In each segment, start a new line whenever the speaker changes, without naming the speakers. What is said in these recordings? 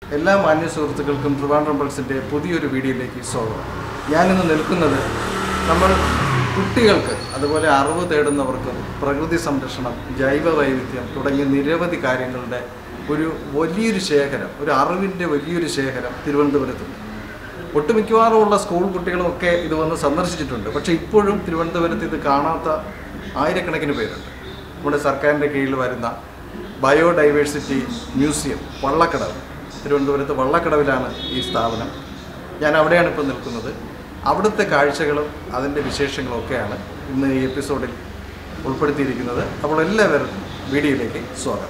എല്ലാ മാന്യ സുഹൃത്തുക്കൾക്കും ട്രിവാൻഡ്രം പൾസിൻ്റെ പുതിയൊരു വീഡിയോയിലേക്ക് സ്വാഗതം ഞാനിന്ന് നിൽക്കുന്നത് നമ്മൾ കുട്ടികൾക്ക് അതുപോലെ അറിവ് തേടുന്നവർക്കും പ്രകൃതി സംരക്ഷണം ജൈവ വൈവിധ്യം തുടങ്ങിയ നിരവധി കാര്യങ്ങളുടെ ഒരു വലിയൊരു ശേഖരം ഒരു അറിവിൻ്റെ വലിയൊരു ശേഖരം തിരുവനന്തപുരത്തുണ്ട് ഒട്ടുമിക്കവാറും ഉള്ള സ്കൂൾ കുട്ടികളുമൊക്കെ ഇത് വന്ന് സന്ദർശിച്ചിട്ടുണ്ട് പക്ഷേ ഇപ്പോഴും തിരുവനന്തപുരത്ത് ഇത് കാണാത്ത ആയിരക്കണക്കിന് പേരുണ്ട് നമ്മുടെ സർക്കാരിൻ്റെ കീഴിൽ വരുന്ന ബയോഡൈവേഴ്സിറ്റി മ്യൂസിയം വള്ളക്കടവ് തിരുവനന്തപുരത്ത് വള്ളക്കടവിലാണ് ഈ സ്ഥാപനം ഞാൻ അവിടെയാണ് ഇപ്പോൾ നിൽക്കുന്നത് അവിടുത്തെ കാഴ്ചകളും അതിൻ്റെ വിശേഷങ്ങളും ഒക്കെയാണ് ഇന്ന് ഈ എപ്പിസോഡിൽ ഉൾപ്പെടുത്തിയിരിക്കുന്നത് അപ്പോൾ എല്ലാവരും വീഡിയോയിലേക്ക് സ്വാഗതം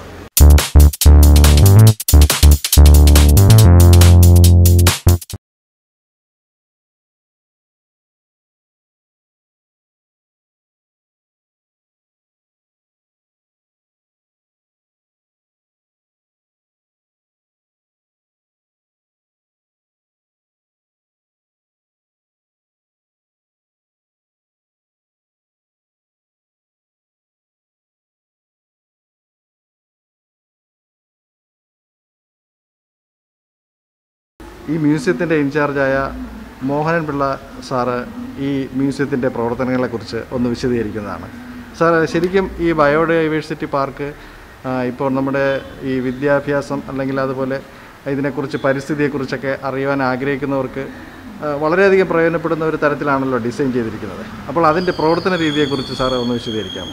ഈ മ്യൂസിയത്തിൻ്റെ ഇൻചാർജായ മോഹനൻ പിള്ള സാറ് ഈ മ്യൂസിയത്തിൻ്റെ പ്രവർത്തനങ്ങളെക്കുറിച്ച് ഒന്ന് വിശദീകരിക്കുന്നതാണ് സാർ ശരിക്കും ഈ ബയോഡൈവേഴ്സിറ്റി പാർക്ക് ആ, ഇപ്പോൾ നമ്മുടെ ഈ വിദ്യാഭ്യാസം അല്ലെങ്കിൽ അതുപോലെ ഇതിനെക്കുറിച്ച് പരിസ്ഥിതിയെക്കുറിച്ചൊക്കെ അറിയുവാൻ ആഗ്രഹിക്കുന്നവർക്ക് ആ, വളരെയധികം പ്രയോജനപ്പെടുന്ന ഒരു തരത്തിലാണല്ലോ ഡിസൈൻ ചെയ്തിരിക്കുന്നത് അപ്പോൾ അതിൻ്റെ പ്രവർത്തന രീതിയെക്കുറിച്ച് സാറ് ഒന്ന് വിശദീകരിക്കാമോ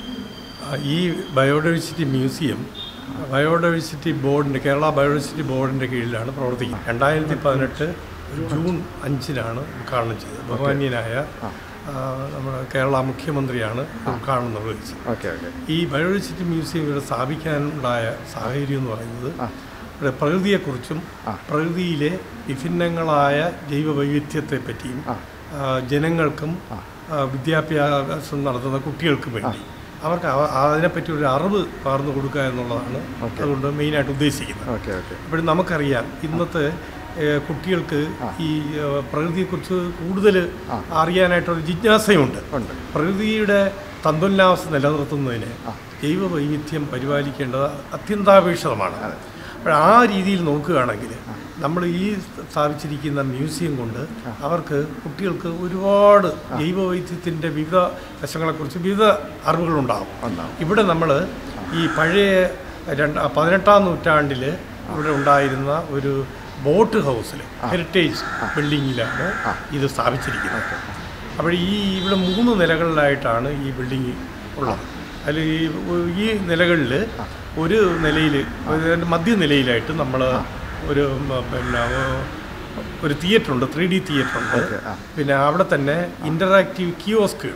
ആ, ഈ ബയോഡൈവേഴ്സിറ്റി മ്യൂസിയം ബയോഡൈവേഴ്സിറ്റി ബോർഡിൻ്റെ കേരള ബയോഡൈവേഴ്സിറ്റി ബോർഡിൻ്റെ കീഴിലാണ് പ്രവർത്തിക്കുന്നത് രണ്ടായിരത്തി പതിനെട്ട് ജൂൺ അഞ്ചിനാണ് ഉദ്ഘാടനം ചെയ്തത് ബഹുമാന്യനായ ആ, നമ്മുടെ കേരള മുഖ്യമന്ത്രിയാണ് ഉദ്ഘാടനം നിർവഹിച്ചത്
ഓക്കെ ഓക്കെ
ഈ ബയോഡൈവേഴ്സിറ്റി മ്യൂസിയം ഇവിടെ സ്ഥാപിക്കാനുണ്ടായ സാഹചര്യം എന്ന് പറയുന്നത് ഇവിടെ പ്രകൃതിയെക്കുറിച്ചും പ്രകൃതിയിലെ വിഭിന്നങ്ങളായ ജൈവ വൈവിധ്യത്തെ പറ്റിയും ആ, ജനങ്ങൾക്കും ആ, വിദ്യാഭ്യാസം നടത്തുന്ന കുട്ടികൾക്കും വേണ്ടി അവർക്ക് അവ- അതിനെപ്പറ്റി ഒരു അറിവ് പകർന്നു കൊടുക്കുക എന്നുള്ളതാണ് അതുകൊണ്ട് മെയിനായിട്ട് ഉദ്ദേശിക്കുന്നത്
ഓക്കെ ഓക്കെ
അപ്പോൾ നമുക്കറിയാം ഇന്നത്തെ ഏഹ്, കുട്ടികൾക്ക് ഈ ഏഹ്, പ്രകൃതിയെക്കുറിച്ച് കൂടുതൽ അറിയാനായിട്ടൊരു ജിജ്ഞാസയുണ്ട്
ഉണ്ട്
പ്രകൃതിയുടെ തന്തുല്ലാവസ്ഥ നിലനിർത്തുന്നതിന് ജൈവ വൈവിധ്യം പരിപാലിക്കേണ്ടത് അത്യന്താപേക്ഷിതമാണ് അപ്പോൾ ആ രീതിയിൽ നോക്കുകയാണെങ്കിൽ നമ്മൾ ഈ സ്ഥാപിച്ചിരിക്കുന്ന മ്യൂസിയം കൊണ്ട് അവർക്ക് കുട്ടികൾക്ക് ഒരുപാട് ജൈവ വൈവിധ്യത്തിൻ്റെ വിവിധ വശങ്ങളെക്കുറിച്ച് വിവിധ അറിവുകളുണ്ടാകും
ഉണ്ടാവും
ഇവിടെ നമ്മൾ ഈ പഴയ രണ്ട് പതിനെട്ടാം നൂറ്റാണ്ടിൽ ഇവിടെ ഉണ്ടായിരുന്ന ഒരു ബോട്ട് ഹൗസിൽ ഹെറിറ്റേജ് ബിൽഡിങ്ങിലാണ് ഇത് സ്ഥാപിച്ചിരിക്കുന്നത് അപ്പോൾ ഈ ഇവിടെ മൂന്ന് നിലകളിലായിട്ടാണ് ഈ ബിൽഡിങ് ഉള്ളത് അതിൽ ഈ ഈ നിലകളിൽ ഒരു നിലയിൽ മധ്യനിലയിലായിട്ട് നമ്മൾ ഒരു ഉം, പിന്നെ ഉം, ഒരു തിയേറ്റർ ഉണ്ട് ത്രീ ഡി തിയേറ്റർ ഉണ്ട്
ഓക്കെ ആ
പിന്നെ അവിടെ തന്നെ ഇൻ്ററാക്റ്റീവ് കിയോസ്കുകൾ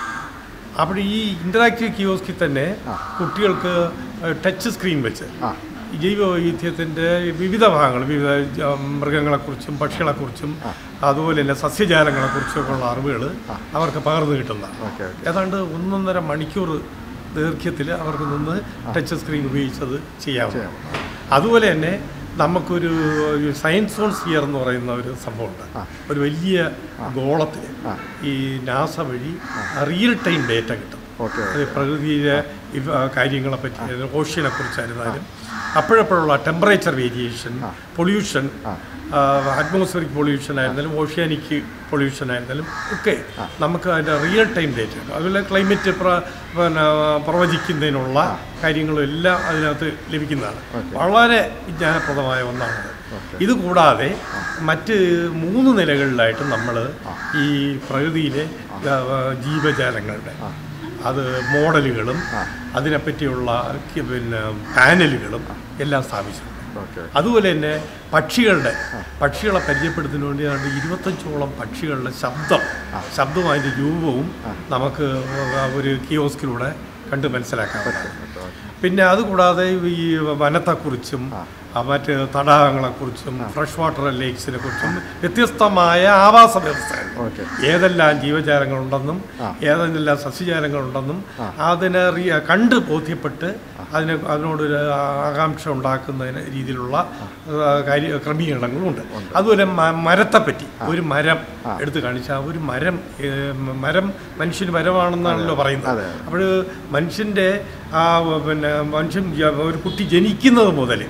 അവിടെ ഈ ഇൻ്ററാക്റ്റീവ് കിയോസ്കിൽ തന്നെ കുട്ടികൾക്ക് ടച്ച് സ്ക്രീൻ വെച്ച്
ആ
ഈ ജൈവ വൈവിധ്യത്തിൻ്റെ വിവിധ ഭാഗങ്ങൾ വിവിധ ജ- മൃഗങ്ങളെക്കുറിച്ചും പക്ഷികളെക്കുറിച്ചും അതുപോലെ തന്നെ സസ്യജാലങ്ങളെക്കുറിച്ചൊക്കെ ഉള്ള അറിവുകൾ അവർക്ക് പകർന്നു കിട്ടുന്നതാണ്
ഓക്കെ
ഏതാണ്ട് ഒന്നൊന്നര മണിക്കൂർ ദൈർഘ്യത്തിൽ അവർക്ക് നിന്ന് ടച്ച് സ്ക്രീൻ ഉപയോഗിച്ചത് ചെയ്യാം അതുപോലെ തന്നെ നമുക്കൊരു ഒരു സയൻസ് ഓൺ സ്ഫിയർ എന്ന് പറയുന്ന ഒരു സംഭവമുണ്ട് ഒരു വലിയ ഗോളത്തിൽ ഈ നാസ വഴി റിയൽ ടൈം ഡേറ്റ കിട്ടും
ഓക്കെ
അത് പ്രകൃതിയിലെ ഇവ- കാര്യങ്ങളെ പറ്റി ഓഷ്യനെ കുറിച്ചായിരുന്നാലും അപ്പോഴപ്പോഴുള്ള temperature variation pollution atmospheric pollution ആയിരുന്നാലും ഓഷ്യാനിക് പൊല്യൂഷൻ ആയിരുന്നാലും ഒക്കെ നമുക്ക് അതിൻ്റെ റിയൽ ടൈം ഡേറ്റ ഉണ്ട് അതുപോലെ ക്ലൈമറ്റ് പ്ര പിന്നെ പ്രവചിക്കുന്നതിനുള്ള കാര്യങ്ങളും എല്ലാം അതിനകത്ത് ലഭിക്കുന്നതാണ് വളരെ വിജ്ഞാനപ്രദമായ ഒന്നാണത് ഇത് കൂടാതെ മറ്റ് മൂന്ന് നിലകളിലായിട്ട് നമ്മൾ ഈ പ്രകൃതിയിലെ ആ, ജീവജാലങ്ങളുടെ അത് മോഡലുകളും അതിനെപ്പറ്റിയുള്ള ക- പിന്നെ പാനലുകളും എല്ലാം സ്ഥാപിച്ചിട്ടുണ്ട്
ഓക്കെ
അതുപോലെ തന്നെ പക്ഷികളുടെ പക്ഷികളെ പരിചയപ്പെടുത്തുന്നതിന് വേണ്ടി ഏതാണ്ട് ഇരുപത്തഞ്ചോളം പക്ഷികളുടെ ശബ്ദം ശബ്ദവും അതിൻ്റെ രൂപവും നമുക്ക് ഒരു കിയോസ്കിലൂടെ കണ്ട് മനസ്സിലാക്കാൻ പറ്റും പിന്നെ അതുകൂടാതെ ഈ വനത്തെക്കുറിച്ചും ആ, മറ്റ് തടാകങ്ങളെക്കുറിച്ചും ഫ്രഷ് വാട്ടർ ലേക്സിനെ കുറിച്ചും വ്യത്യസ്തമായ ആവാസ വ്യവസ്ഥകൾ
ഓക്കെ
ഏതെല്ലാം ജീവജാലങ്ങളുണ്ടെന്നും ഏതെല്ലാം സസ്യജാലങ്ങളുണ്ടെന്നും അതിനെ റിയ- കണ്ട് ബോധ്യപ്പെട്ട് അതിന് അതിനോടൊരു ആകാംക്ഷ ഉണ്ടാക്കുന്നതിന് രീതിയിലുള്ള ആ, കാര്യ ക്രമീകരണങ്ങളുണ്ട് അതുപോലെ മ- മരത്തെപ്പറ്റി ഒരു മരം എടുത്തു കാണിച്ചാൽ ആ ഒരു മരം ഏ, മരം മനുഷ്യന് മരമാണെന്നാണല്ലോ പറയുന്നത്
അതെ.
അപ്പോൾ മനുഷ്യൻ്റെ ആ പിന്നെ മനുഷ്യൻ ജ- ഒരു കുട്ടി ജനിക്കുന്നത് മുതൽ മരിക്കുന്നത്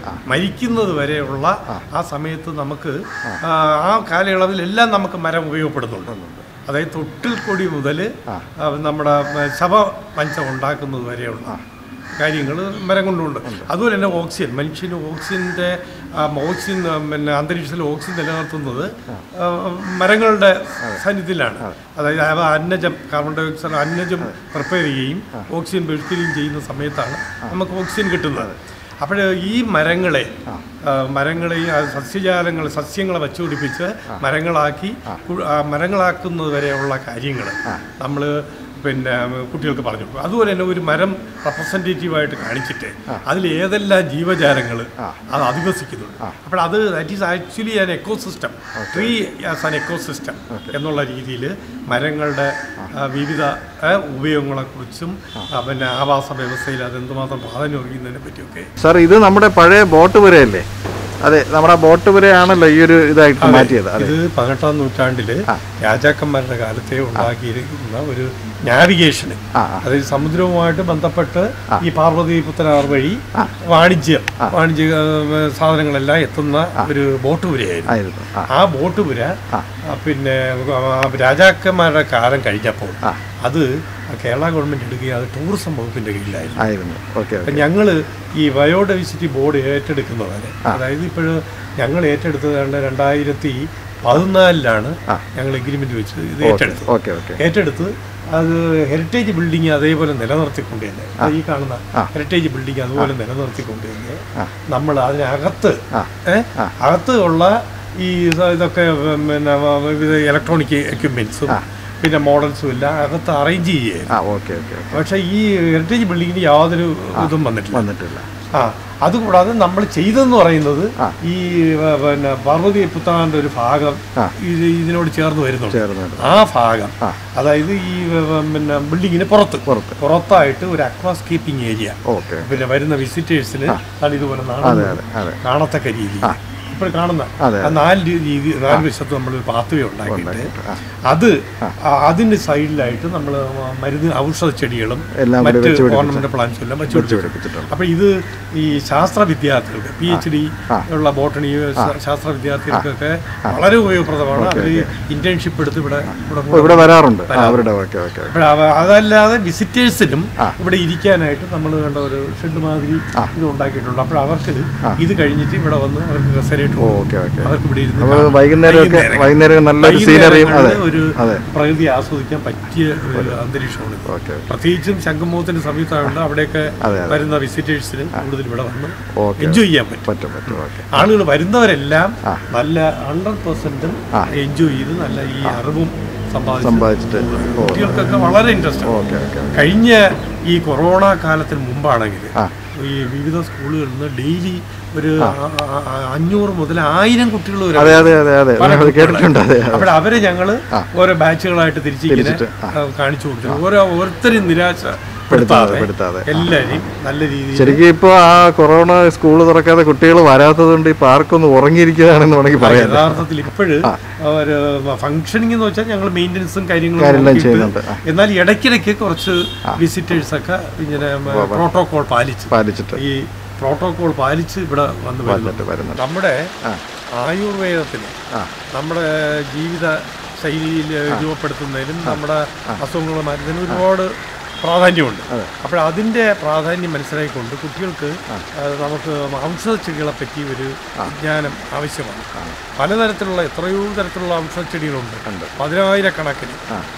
മരിക്കുന്നത് വരെയുള്ള ആ സമയത്ത് നമുക്ക് ആ, ആ കാലയളവിലെല്ലാം നമുക്ക് മരം ഉപയോഗപ്പെടുന്നുണ്ട് അതായത് തൊട്ടിൽ കൊടി മുതൽ നമ്മുടെ ശവ പഞ്ചം ഉണ്ടാക്കുന്നത് വരെയുള്ള കാര്യങ്ങൾ മരം കൊണ്ടുണ്ട് അതുപോലെ തന്നെ ഓക്സിജൻ മനുഷ്യന് ഓക്സിജൻ്റെ ഓക്സിജൻ ആ, പിന്നെ അന്തരീക്ഷത്തിൽ ഓക്സിജൻ നിലനിർത്തുന്നത് ആ, മരങ്ങളുടെ സാന്നിധ്യത്തിലാണ് അതായത് അവ അന്നജം കാർബൺ ഡൈ ഓക്സൈഡ് അന്നജം പ്രിപ്പയർ ചെയ്യുകയും ഓക്സിജൻ ബഹിഷ്കരിക്കുകയും ചെയ്യുന്ന സമയത്താണ് നമുക്ക് ഓക്സിജൻ കിട്ടുന്നത് അപ്പോൾ ഈ മരങ്ങളെ ആ, മരങ്ങളെയും ആ സസ്യജാലങ്ങൾ സസ്യങ്ങളെ വച്ചുപിടിപ്പിച്ച് മരങ്ങളാക്കി കു- ആ, മരങ്ങളാക്കുന്നത് വരെയുള്ള കാര്യങ്ങൾ നമ്മൾ പിന്നെ കുട്ടികൾക്ക് പറഞ്ഞു കൊടുക്കും അതുപോലെ തന്നെ ഒരു മരം റെപ്രസെൻറ്റേറ്റീവായിട്ട് കാണിച്ചിട്ട് അതിൽ ഏതെല്ലാം ജീവജാലങ്ങൾ അത് അധിവസിക്കുന്നുണ്ട് അപ്പോൾ അത് that is actually an ecosystem tree as an ecosystem എന്നുള്ള രീതിയിൽ മരങ്ങളുടെ ആ, വിവിധ ആ, ഉപയോഗങ്ങളെക്കുറിച്ചും ആ, പിന്നെ ആവാസ വ്യവസ്ഥയിൽ അത് എന്തുമാത്രം പ്രാധാന്യം അറിയുന്നതിനെ പറ്റിയൊക്കെ
സാർ ഇത് നമ്മുടെ പഴയ ബോട്ട് പുരയല്ലേ അതെ നമ്മുടെ ബോട്ട് പുരയാണല്ലോ ഈ ഒരു ഇതായിട്ട് മാറ്റിയത് അതെ
ഇത് പതിനെട്ടാം നൂറ്റാണ്ടില് രാജാക്കന്മാരുടെ കാലത്തെ ഉണ്ടാക്കിയിരിക്കുന്ന ഒരു നാവിഗേഷന്
ആ,
അതായത് സമുദ്രവുമായിട്ട് ബന്ധപ്പെട്ട് ഈ പാർവതി പുത്തനാർ വഴി വാണിജ്യം വാണിജ്യ ഏ, സാധനങ്ങളെല്ലാം എത്തുന്ന ഒരു ബോട്ട് പുരയായിരുന്നു
ആയിരുന്നു ആ
ആ ബോട്ട് പുര ആ, പിന്നെ ആ, രാജാക്കന്മാരുടെ കാലം കഴിഞ്ഞപ്പോൾ അത് കേരള ഗവൺമെന്റ് എടുക്കുകയും അത് ടൂറിസം വകുപ്പിന്റെ കീഴിലായിരുന്നു
ആയിരുന്നു ഓക്കെ
അപ്പം ഞങ്ങൾ ഈ ബയോഡൈവേഴ്സിറ്റി ബോർഡ് ഏറ്റെടുക്കുന്നവരെ അതായത് ഇപ്പോൾ ഞങ്ങൾ ഏറ്റെടുത്തത് ഏതാണ്ട് രണ്ടായിരത്തി പതിനാലിലാണ് ഞങ്ങൾ എഗ്രിമെന്റ് വെച്ച് ഇത് ഏറ്റെടുത്തത്
ഓക്കെ ഓക്കെ
ഏറ്റെടുത്ത് അത് ഹെറിറ്റേജ് ബിൽഡിംഗ് അതേപോലെ നിലനിർത്തിക്കൊണ്ട് തന്നെ അത് ഈ കാണുന്ന ഹെറിറ്റേജ് ബിൽഡിംഗ് അതുപോലെ നിലനിർത്തിക്കൊണ്ട് തന്നെ നമ്മൾ അതിനകത്ത് ഏ, അകത്ത് ഉള്ള ഈ ഇത് ഇതൊക്കെ പിന്നെ വിവിധ ഇലക്ട്രോണിക് എക്യുപ്മെന്റ്സും പിന്നെ മോഡൽസും എല്ലാം അകത്ത് അറേഞ്ച് ചെയ്യുകയായിരുന്നു
ആ ഓക്കെ ഓക്കെ ഓക്കെ
പക്ഷേ ഈ ഹെറിറ്റേജ് ബിൽഡിങ്ങിന് യാതൊരു ഇതും വന്നിട്ടില്ല
വന്നിട്ടില്ല
ആ അതുകൂടാതെ നമ്മൾ ചെയ്തതെന്ന് പറയുന്നത് ഈ വ- പിന്നെ പാർവതി പുത്താന്റെ ഒരു ഭാഗം ഇത് ഇതിനോട് ചേർന്ന് വരുന്നുണ്ട്
ചേർന്നത്
ആ ഭാഗം അതായത് ഈ വ- വ- പിന്നെ ബിൽഡിങ്ങിന് പുറത്ത്
പുറത്ത്.
പുറത്തായിട്ട് ഒരു അക്വാസ്കേപ്പിംഗ് ഏരിയ
ഓക്കെ
പിന്നെ വരുന്ന വിസിറ്റേഴ്സിന് ഇതുപോലെ
അതെ
നാളെ
അതെ അതെ
കാണത്തക്ക രീതി ഇപ്പോൾ കാണുന്ന
അതെ,
ആ നാല് രീതി നാല് വശത്ത് നമ്മൾ ഒരു പാത്വേ ഉണ്ടാക്കിയിട്ട് അത് ആ- അതിന്റെ സൈഡിലായിട്ട് നമ്മൾ മരുന്ന് ഔഷധ ചെടികളും
എല്ലാം കൂടി
മറ്റ്
വെച്ച് പിടിപ്പിച്ച്
ഓർണമെന്റ് പ്ലാന്റ്സും എല്ലാം വെച്ച്
പിടിച്ച്
പിടിപ്പിച്ചു
പിടിപ്പിച്ചിട്ടുണ്ട്
അപ്പൊ ഇത് ഈ ശാസ്ത്ര വിദ്യാർത്ഥികൾക്ക് പി എച്ച് ഡി ഉള്ള ബോട്ടണി ശാസ്ത്ര വിദ്യാർത്ഥികൾക്കൊക്കെ വളരെ ഉപയോഗപ്രദമാണ് അവർ ഇന്റേൺഷിപ്പ് എടുത്ത് ഇവിടെ ഇവിടെ
ഓ, ഇവിടെ വരാറുണ്ട് ആ, അവരുടെ ഓക്കെ ഓക്കെ
അപ്പോൾ അവ- അതല്ലാതെ വിസിറ്റേഴ്സിനും ഇവിടെ ഇരിക്കാനായിട്ട് നമ്മൾ കണ്ട ഒരു ഷെഡ് മാതിരി ഇത് ഉണ്ടാക്കിയിട്ടുണ്ട് അപ്പോൾ അവർക്ക് ഇത് കഴിഞ്ഞിട്ട് ഇവിടെ വന്ന് അവർക്ക് റെസറേറ്റ്
ഓക്കെ ഓക്കെ
അവർക്ക് ഇവിടെ ഇരുന്ന്
അപ്പോൾ
കാണാം.
വൈകുന്നേരമൊക്കെ വൈകുന്നേരം നല്ലൊരു സീനറിയും അതെ
വൈകുന്നേരങ്ങളിൽ ഒരു
അതെ
പ്രകൃതി ആസ്വദിക്കാൻ പറ്റിയ ഒരു അന്തരീക്ഷമാണ് ഇത്.
ഓക്കെ
പ്രത്യേകിച്ചും ശംഖുമുഖത്തിന്റെ സമീപത്തായതുകൊണ്ട് അവിടെയൊക്കെ
അതെ,
വരുന്ന വിസിറ്റേഴ്സിന് കൂടുതൽ ഇവിടെ വന്ന്
ഓക്കെ
എൻജോയ് ചെയ്യാൻ പറ്റും
പറ്റും പറ്റും ഓക്കെ
ആളുകൾ വരുന്നവരെല്ലാം നല്ല ഹൺഡ്രഡ് പെർസെന്റും എൻജോയ് ചെയ്ത് നല്ല ഈ അറിവും സമ്പാദിച്ചു
സമ്പാദിച്ചിട്ട് ഓ
കുട്ടികൾക്കൊക്കെ വളരെ ഇൻട്രസ്റ്റ്
ഓക്കെ ഓക്കെ
കഴിഞ്ഞ ഈ കൊറോണ കാലത്തിന് മുമ്പാണെങ്കിൽ
ആ.
ഈ വിവിധ സ്കൂളുകളിൽ നിന്ന് ഡെയിലി ഒരു ആ- ആ- ആ- അഞ്ഞൂറ് മുതൽ ആയിരം കുട്ടികൾ വരെ
അതെ അതെ അതെ അതെ
പല
ഞങ്ങൾ കേട്ടിട്ടുണ്ട് അതെ അതെ
അപ്പോൾ അവരെ ഞങ്ങൾ ഓരോ ബാച്ചുകളായിട്ട് തിരിച്ചിങ്ങനെ
തിരിച്ചിട്ട്,
ആ, കാണിച്ചു കൊടുത്തു ഓരോ ഓരോരുത്തരും നിരാശപ്പെടുത്താതെ
പെടുത്താതെ
എല്ലാവരെയും നല്ല രീതിയിൽ
ശരിക്കും ഇപ്പോൾ ആ കൊറോണ സ്കൂൾ തുറക്കാതെ കുട്ടികൾ വരാത്തത് കൊണ്ട് ഈ പാർക്കൊന്ന് ഉറങ്ങിയിരിക്കുകയാണെന്ന് വേണമെങ്കിൽ പറയാം
യഥാർത്ഥത്തിൽ ഇപ്പോഴ് ഒരു ഫംഗ്ഷനിങ് എന്ന് വെച്ചാൽ ഞങ്ങൾ മെയിൻ്റനൻസും കാര്യങ്ങളും
കാര്യമെല്ലാം
നോക്കിയിട്ട്
ചെയ്യുന്നുണ്ട്. ആ.
എന്നാൽ ഇടയ്ക്കിടയ്ക്ക് കുറച്ച് വിസിറ്റേഴ്സ് ഒക്കെ ഇങ്ങനെ പ്രോട്ടോകോൾ പാലിച്ച്
പാലിച്ചിട്ട്
ഈ പ്രോട്ടോകോൾ പാലിച്ച് ഇവിടെ വന്ന് വരുന്നു
വന്നിട്ട് വരുന്നുണ്ട്
നമ്മുടെ
ആ.
ആയുർവേദത്തിന്
ആ.
നമ്മുടെ ജീവിത ശൈലിയിൽ രൂപപ്പെടുത്തുന്നതിനും നമ്മുടെ അസുഖങ്ങൾ മാറ്റുന്നതിനും ഒരുപാട് പ്രാധാന്യമുണ്ട് അപ്പോൾ അതിൻ്റെ പ്രാധാന്യം മനസ്സിലാക്കിക്കൊണ്ട് കുട്ടികൾക്ക് ആ, നമുക്ക് ഔഷധ ചെടികളെ പറ്റി ഒരു വിജ്ഞാനം ആവശ്യമാണ് പലതരത്തിലുള്ള എത്രയോ തരത്തിലുള്ള ഔഷധ ചെടികളുണ്ട് പതിനായിരക്കണക്കിന്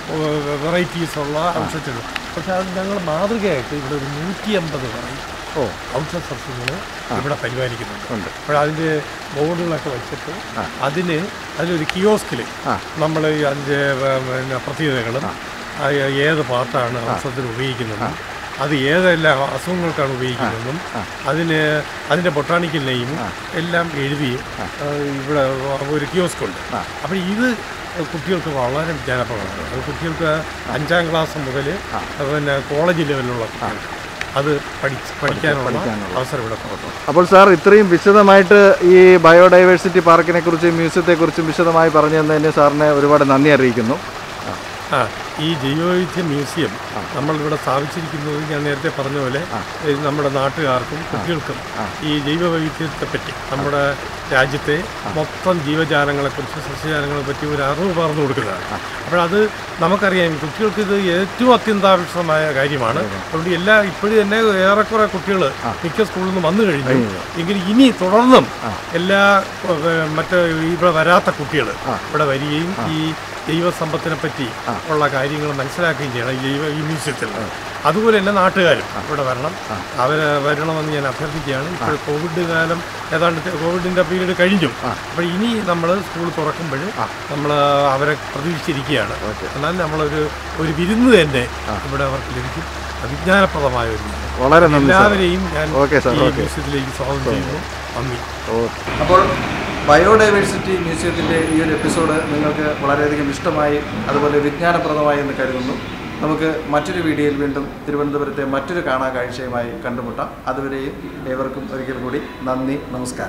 വെറൈറ്റീസ് ഉള്ള ഔഷധ ചെടികൾ പക്ഷെ അത് ഞങ്ങൾ മാതൃകയായിട്ട് ഇവിടെ ഒരു നൂറ്റി അമ്പത് വെറൈറ്റി
ഓ
ഔഷധ സസ്യങ്ങൾ ഇവിടെ പരിപാലിക്കുന്നുണ്ട്
ഉണ്ട്.
അപ്പോൾ അതിൻ്റെ ബോർഡുകളൊക്കെ വെച്ചിട്ട് അതിന് അതിലൊരു കിയോസ്കിൽ
ആ.
നമ്മൾ ഈ അതിൻ്റെ വ- പിന്നെ പ്രത്യേകതകളും ആ ഏത് പാർട്ടാണ് ഔഷധത്തിന് ഉപയോഗിക്കുന്നത് അത് ഏതെല്ലാം അസുഖങ്ങൾക്കാണ് ഉപയോഗിക്കുന്നതെന്നും അതിന് അതിൻ്റെ ബൊട്ടാണിക്കൽ നെയിമും എല്ലാം എഴുതി ആ, ഇവിടെ ഒരു കിയോസ്കുണ്ട് അപ്പോൾ ഇത് കുട്ടികൾക്ക് വളരെ വിജ്ഞാനപ്രദമാണ് അത് കുട്ടികൾക്ക് അഞ്ചാം ക്ലാസ് മുതൽ പിന്നെ കോളേജ് ലെവലിലുള്ള കുട്ടികൾ അത് പഠിച്ച് പഠിക്കാനുള്ള അവസരം ഇവിടെ കൊടുക്കും
അപ്പോൾ സാർ ഇത്രയും വിശദമായിട്ട് ഈ ബയോഡൈവേഴ്സിറ്റി പാർക്കിനെ കുറിച്ചും മ്യൂസിയത്തെ കുറിച്ചും വിശദമായി പറഞ്ഞു തന്നതിന് സാറിനെ ഒരുപാട് നന്ദി അറിയിക്കുന്നു
ആ ഈ ജൈവവൈവിധ്യ മ്യൂസിയം നമ്മളിവിടെ സ്ഥാപിച്ചിരിക്കുന്നത് ഞാൻ നേരത്തെ പറഞ്ഞ പോലെ ഇത് നമ്മുടെ നാട്ടുകാർക്കും കുട്ടികൾക്കും ഈ ജൈവവൈവിധ്യത്തെ പറ്റി നമ്മുടെ രാജ്യത്തെ മൊത്തം ജീവജാലങ്ങളെക്കുറിച്ച് സസ്യജാലങ്ങളെ പറ്റി ഒരു അറിവ് പകർന്നു കൊടുക്കുന്നതാണ് അപ്പോഴത് നമുക്കറിയാം കുട്ടികൾക്ക് ഇത് ഏറ്റവും അത്യന്താപേക്ഷിതമായ കാര്യമാണ് അതുകൊണ്ട് എല്ലാ ഇപ്പോഴും തന്നെ ഏറെക്കുറെ കുട്ടികൾ മിക്ക സ്കൂളിൽ നിന്ന് വന്നു കഴിഞ്ഞു എങ്കിൽ ഇനി തുടർന്നും എല്ലാ ഏഹ്, മറ്റ് ഇവിടെ വരാത്ത കുട്ടികൾ ഇവിടെ വരികയും ഈ ദൈവസമ്പത്തിനെ പറ്റി ഉള്ള കാര്യങ്ങൾ മനസ്സിലാക്കുകയും ചെയ്യണം ഈ ജൈവ ഈ മ്യൂസിയത്തിൽ അതുപോലെ തന്നെ നാട്ടുകാരും ഇവിടെ വരണം അവർ വരണമെന്ന് ഞാൻ അഭ്യർത്ഥിക്കുകയാണ് ഇപ്പോൾ കോവിഡ് കാലം ഏതാണ്ട് കോവിഡിൻ്റെ പീരീഡ് കഴിഞ്ഞു അപ്പോൾ ഇനി നമ്മൾ സ്കൂൾ തുറക്കുമ്പോൾ നമ്മൾ അവരെ പ്രതീക്ഷിച്ചിരിക്കുകയാണ് എന്നാൽ നമ്മളൊരു ഒരു വിരുന്ന് തന്നെ ഇവിടെ അവർക്ക് ലഭിക്കും വിജ്ഞാനപ്രദമായ ഒരു വിരുന്ന്.
വളരെ നന്ദി സാർ
എല്ലാവരെയും ഞാൻ
ഓക്കെ സാർ,
ഈ
ഓക്കെ.
മ്യൂസിയത്തിലേക്ക് സ്വാഗതം ചെയ്യുന്നു നന്ദി
ഓക്കെ
അപ്പോൾ ബയോഡൈവേഴ്സിറ്റി മ്യൂസിയത്തിൻ്റെ ഈ ഒരു എപ്പിസോഡ് നിങ്ങൾക്ക് വളരെയധികം ഇഷ്ടമായി അതുപോലെ വിജ്ഞാനപ്രദമായി എന്ന് കരുതുന്നു നമുക്ക് മറ്റൊരു വീഡിയോയിൽ വീണ്ടും തിരുവനന്തപുരത്തെ മറ്റൊരു കാണാ കാഴ്ചയുമായി കണ്ടുമുട്ടാം അതുവരെയും ഏവർക്കും ഒരിക്കൽ കൂടി നന്ദി നമസ്കാരം